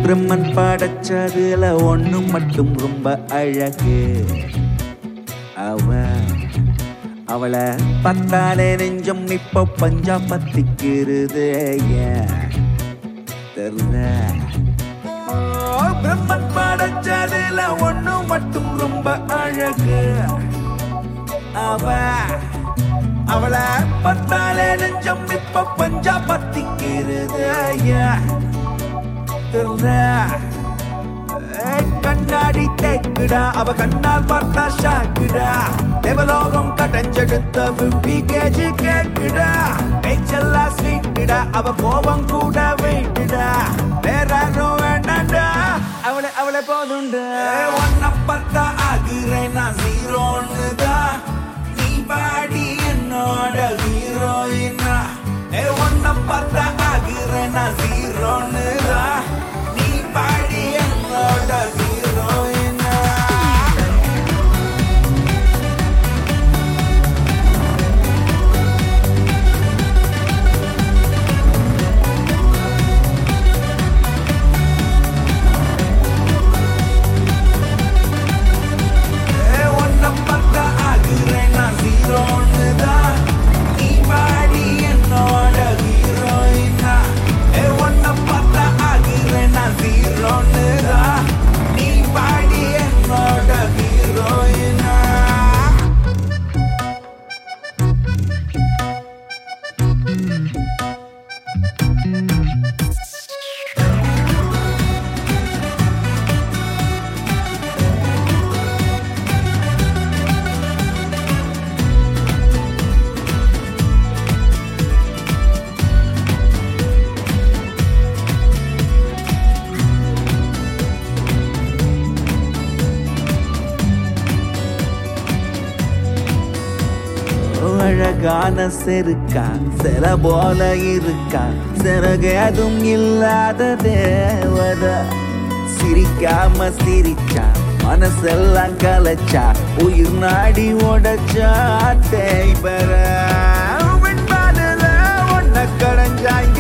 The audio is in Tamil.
பிரம்மன் படைச்சதுல ஒண்ணு மட்டும் ரொம்ப அழகு அவ அவளை பார்த்தாலே நெஞ்சம் இப்போ பஞ்சா பத்திக்கிறது ஏன் தெரியல ஓ, பிரம்மன் படைச்சதுல ஒண்ணு மட்டும் ரொம்ப அழகு அவ அவளை பார்த்தாலே நெஞ்சம் இப்ப பஞ்சா பத்திக்கிறது ஏன் தெரியல ஏய், கண்ணாடி தேக்குடா அவ கண்ணால் பார்த்தா ஷாக்குடா தேவலோகம் கடைஞ்செடுத்த பிப்டி கேஜி கேக்குடா பேச்சல்லா ஸ்வீட்டுடா அவ கோபம் கூட வெயிட்டுடா வேற யாரும் வேண்டாண்டா அவளை அவளை போதுண்டா ஒன்ன பார்த்தா ஆகுறேன் நான் ஜீரோன்னுதா நீ பாடி என்னோட ஹீரோயினா ஏ ஒன்ன பார்த்தா ஆகுறேன் நான் ஜீரோன்னுதா நீ பாடி என்னோட ஹீரோயினா ஏ ஒன்ன பார்த்தா ஆகுறேன் நான் ஜீரோன்னுதா நீ பாடி என்னோட ஹீரோயினா ஏ ஒன்ன பார்த்தா ஆகுறேன் நான் ஜீரோன்னுதா நீ பாடி என்னோட ஹீரோயினா அழகான செருக்கா சில போல இருக்கா சிறகேதும் இல்லாத தேவத சிரிக்காம சிரிச்சா மனசெல்லாம் கலைச்சா உயிர் நாடி உடைச்சா தேய்பர ஒன்ன கடைஞ்சா இங்க